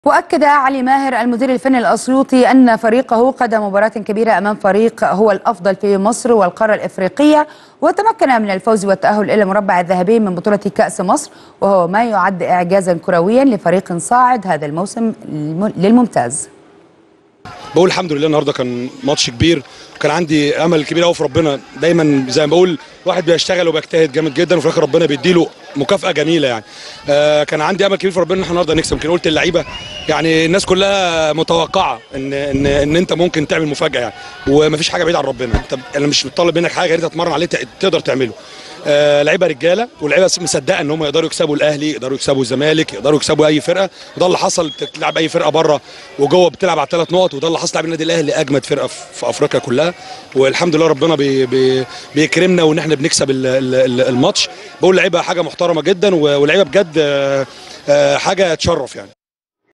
وأكد علي ماهر المدير الفني الأسيوطي أن فريقه قدم مباراة كبيرة أمام فريق هو الأفضل في مصر والقارة الإفريقية وتمكن من الفوز والتأهل إلى المربع الذهبي من بطولة كأس مصر وهو ما يعد إعجازا كرويا لفريق صاعد هذا الموسم للممتاز بقول الحمد لله النهارده كان ماتش كبير وكان عندي امل كبير قوي في ربنا دايما زي ما بقول الواحد بيشتغل وبيجتهد جامد جدا وفي الاخر ربنا بيديله مكافاه جميله يعني آه كان عندي امل كبير في ربنا ان احنا النهارده نكسب يمكن قلت اللعيبه يعني الناس كلها متوقعه ان ان ان انت ممكن تعمل مفاجاه يعني ومفيش حاجه بعيده عن ربنا انت انا مش مطالب منك حاجه غير انت تتمرن عليه تقدر تعمله آه لعيبه رجاله ولعيبه مصدقه ان هم يقدروا يكسبوا الاهلي يقدروا يكسبوا الزمالك يقدروا يكسبوا اي فرقه وده اللي حصل بتلعب اي فرقه بره وجوه بتلعب على ثلاث نقط وده اللي حصل لعب النادي الاهلي اجمد فرقه في افريقيا كلها والحمد لله ربنا بي بي بيكرمنا وان احنا بنكسب الماتش بقول لعيبه حاجه محترمه جدا ولعيبه بجد حاجه تشرف يعني